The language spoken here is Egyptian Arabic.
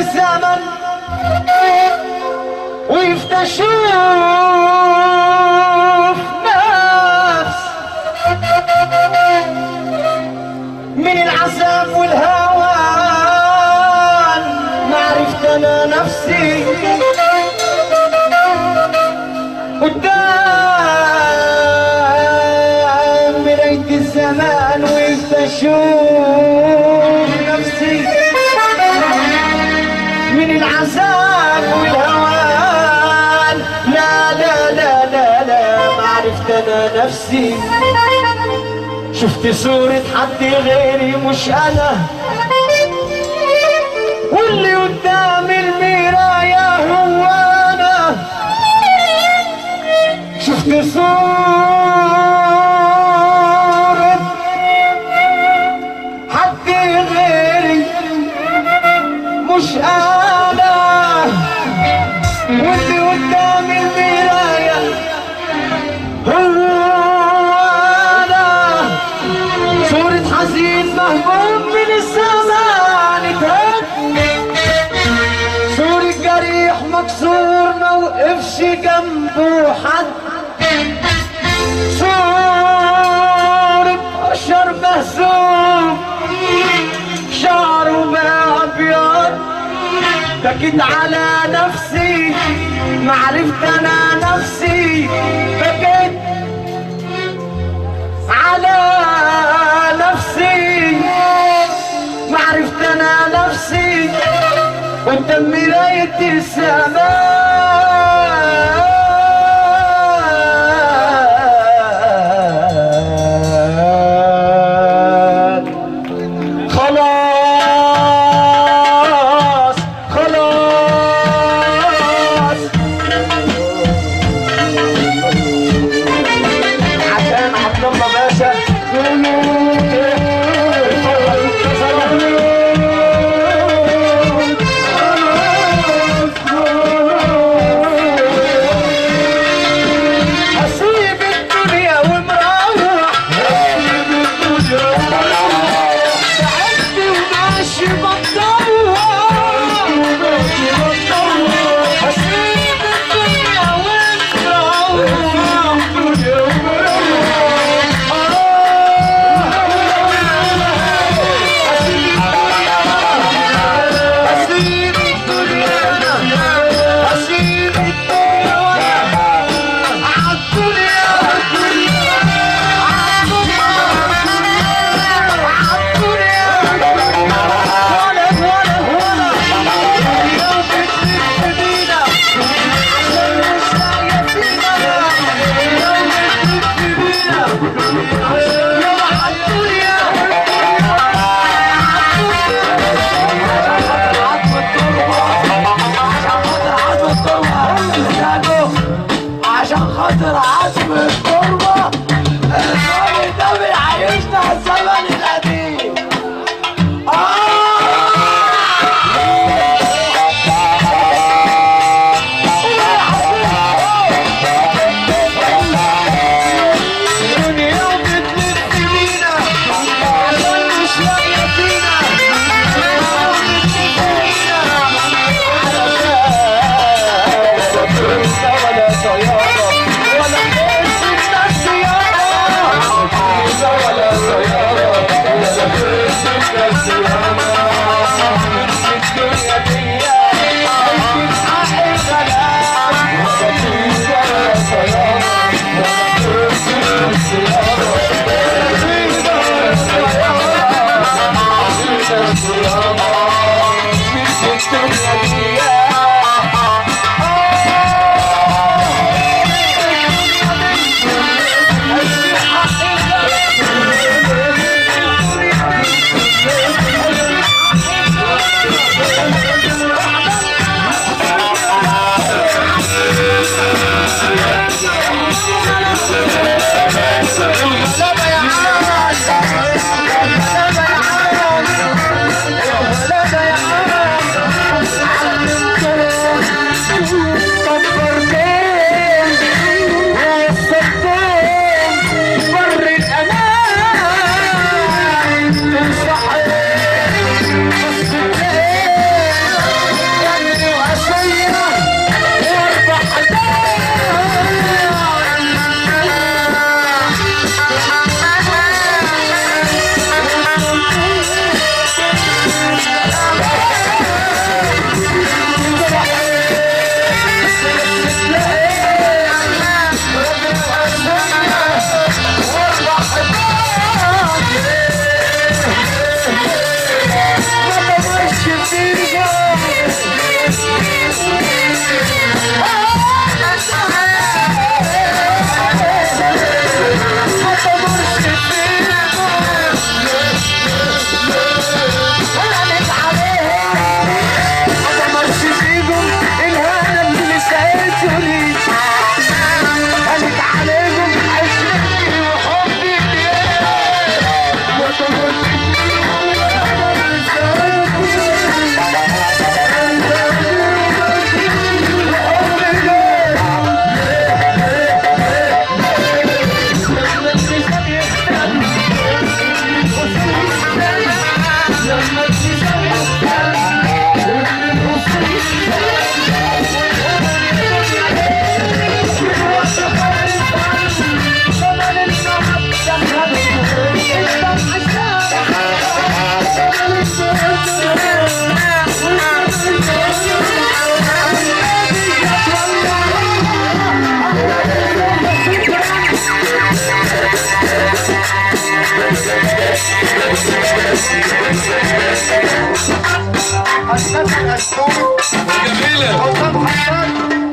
الزمن ويفتشوف ناس من العذاب والهوان ما عرفت انا نفسي قدام مراية الزمان ويفتشوف نفسي من العذاب والهوان لا لا لا لا لا ما عرفت انا نفسي شفت صورة حد غيري مش انا واللي قدام المراية هو انا شفت صورة حد غيري مش انا واللي قدام المراية هو انا صورة حزين مهموم من الزمان اتهد صورة جريح مكسور موقفش جنبه حد صورة بشر مهزوم شعره بقى ابيض بكيت على نفسي ما عرفت انا نفسي بكيت على نفسي ما عرفت انا نفسي قدام مراية السماء خلاص خلاص عشان عبد الله باشا هسيب الدنيا ومروح هسيب الدنيا ومروح تعبت وماشي بتطوع وماشي بتطوع هسيب الدنيا ومروح الدنيا ومروح هسيب الدنيا هسيب الدنيا عشان خاطر عزم التربة الراجل ده بيعيشنا الزمن القديم الدنيا بتلف بينا عشان مش لاقية فينا الدنيا بتلف بينا علشان ولا طيارة ولا هندسه الاسطوري جميلة حسام حسان